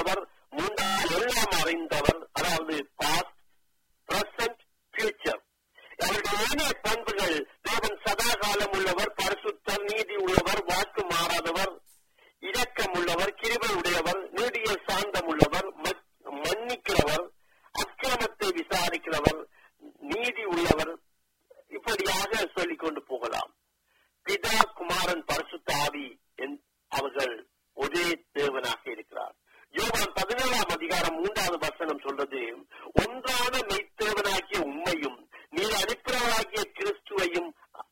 உள்ளவர் முன்னால் எல்லாம் அறிந்தவர் அதாவது பாஸ்ட் பிரசன்ட் ஃபியூச்சர் அவருடைய ஏனைய பண்புகள் தேவன் சதா காலம் உள்ளவர் பரிசுத்தர் நீதி உள்ளவர் வாக்கு மாறாதவர் இரக்கம் உள்ளவர் கிருபை உடையவர் நீடிய சாந்தம் உள்ளவர் மத்- மன்னிக்கிறவர் அக்கிரமத்தை விசாரிக்கிறவர் நீதி உள்ளவர் இப்படியாக சொல்லிக் கொண்டு போகலாம் பிதா குமாரன் பரிசுத்த ஆவி என்- அவர்கள் ஒரே தேவனாக இருக்கிறார் யோவான் பதினேழாம் அதிகாரம் மூன்றாவது வசனம் சொல்றது ஒன்றான மெய்த்தேவனாகிய உண்மையும் நீர் அனுப்பினவராகிய கிறிஸ்துவையும்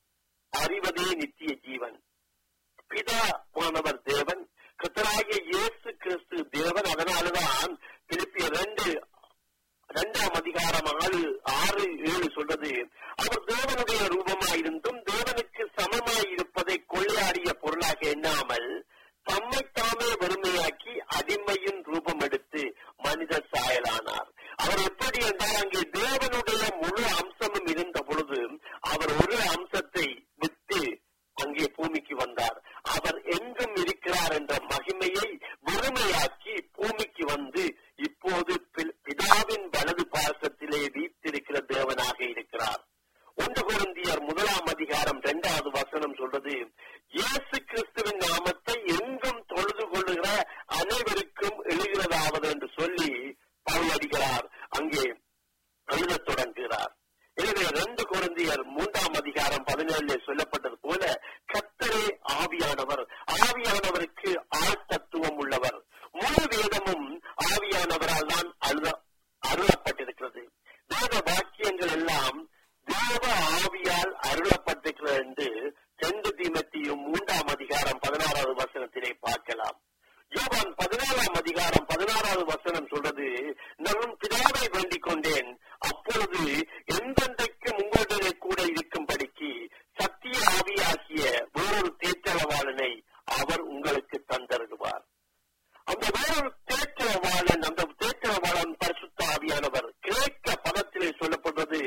அறிவதே நித்திய ஜீவன் பிதா போனவர் தேவன் கத்தராகிய இயேசு கிறிஸ்து தேவன் அதனாலதான் பிலிப்பிய ரெண்டு இரண்டாம் அதிகாரம் ஆறு ஆறு ஏழு சொல்றது அவர் தேவனுடைய ரூபமாயிருந்தும் தேவனுக்கு சமமாயிருப்பதை கொள்ளையாடிய பொருளாக எண்ணாமல் தம்மை தாமே வெறுமையாக்கி அடிமையின் ரூபம் எடுத்து மனித சாயலானார் அவர் எப்படி என்றால் அங்கே தேவனுடைய முழு அம்சமும் இருந்த பொழுது அவர் ஒரு அம்சத்தை விட்டு அங்கே பூமிக்கு வந்தார் அவர் எங்கும் இருக்கிறார் என்ற மகிமையை வெறுமையாக்கி பூமிக்கு வந்து இப்போது பி- பிதாவின் வலது பாசத்திலே வீத்திருக்கிற தேவனாக இருக்கிறார் ஒன்று குருந்தியர் முதலாம் அதிகாரம் இரண்டாவது வசனம் சொல்றது இயேசு கிறிஸ்துவின் நாமத்தை எங்கும் தொழுது கொள்ளுகிற அனைவருக்கும் எழுகிறதாவது என்று சொல்லி பவுல் அடிக்கிறார் அங்கே எழுதத் தொடங்குகிறார் எனவே ரெண்டு குழந்தையர் மூன்றாம் அதிகாரம் பதினேழுல சொல்லப்பட்டது போல கத்தரே ஆவியானவர் ஆவியானவருக்கு ஆள் தத்துவம் உள்ளவர் முழு வேதமும் ஆவியானவரால் தான் அழுத அருளப்பட்டிருக்கிறது வேத வாக்கியங்கள் எல்லாம் தேவ ஆவியால் அருளப்பட்டிருக்கிறது என்று செந்து தீமத்தியும் மூன்றாம் அதிகாரம் பதினாறாவது வசனத்திலே பார்க்கலாம் யோவான் பதினாலாம் அதிகாரம் பதினாறாவது வசனம் சொல்றது நான் பிதாவை வேண்டிக் கொண்டேன் அப்பொழுது எந்தெந்தைக்கும் உங்களுடைய கூட இருக்கும்படிக்கு சத்திய ஆவியாகிய வேறொரு தேற்றளவாளனை அவர் உங்களுக்கு தந்தருவார் அந்த வேறொரு தேற்றவாளன் அந்த தேற்றவாளன் பரிசுத்த ஆவியானவர் கிரேக்க பதத்திலே சொல்லப்படுவது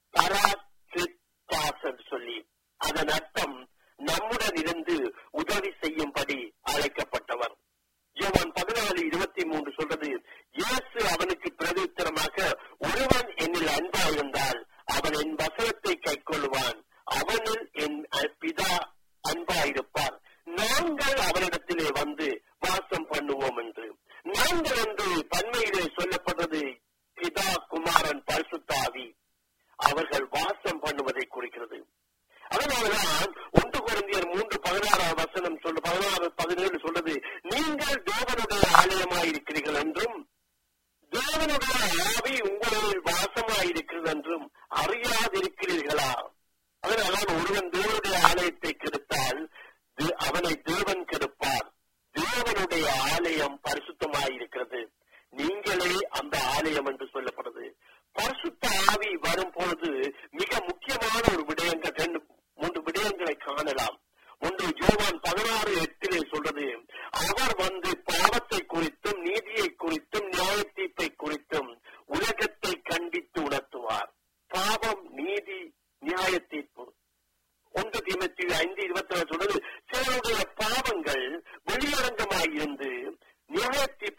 பராகிரித்தாஸ் என்று சொல்லி அதன் அர்த்தம் நம்முடன் இருந்து உதவி செய்யும்படி அழைக்கப்பட்டவர் யோவான் பதினாலு இருபத்தி மூன்று சொல்றது இயேசு அவனுக்கு பிரதித்திரமாக ஒருவன் என்னில் அன்பா இருந்தால் அவன் என் வசனத்தை கைக்கொள்வான் அவனில் என் பிதா அன்பா இருப்பார் நாங்கள் அவனிடத்திலே வந்து வாசம் பண்ணுவோம் என்று நாங்கள் என்று பன்மையிலே சொல்லப்பட்டது பிதா குமாரன் பரிசுத்தாவி அவர்கள் வாசம் பண்ணுவதை குறிக்கிறது அதனாலதான் ஒன்று குழந்தையர் மூன்று பதினாறாவது வசனம் சொல்லு பதினாறு பதினேழு சொல்றது நீங்கள் தேவனுடைய ஆலயமாயிருக்கிறீர்கள் என்றும் தேவனுடைய ஆவி உங்களில் வாசமாயிருக்கிறது என்றும் அறியாதிருக்கிறீர்களா அதனால்தான் ஒருவன் தேவனுடைய ஆலயத்தை கெடுத்தால் தே- அவனை தேவன் கெடுப்பார் தேவனுடைய ஆலயம் பரிசுத்தமாயிருக்கிறது நீங்களே அந்த ஆலயம் என்று சொல்லப்படுது பரிசுத்த ஆவி வரும் பொழுது மிக முக்கியமான ஒரு விடயங்கள் ரெண்டு மூன்று விடயங்களை காணலாம் ஒன்று ஜோவான் பதினாறு எட்டிலே சொல்றது அவர் வந்து பாவத்தை குறித்தும் நீதியை குறித்தும் நியாய தீர்ப்பை குறித்தும் உலகத்தை கண்டித்து உணர்த்துவார் பாவம் நீதி நியாய தீர்ப்பு ஒன்று தீமத்தி ஐந்து இருபத்தி சொல்றது சிலருடைய பாவங்கள் வெளியரங்கமாயிருந்து நியாய தீர்ப்பு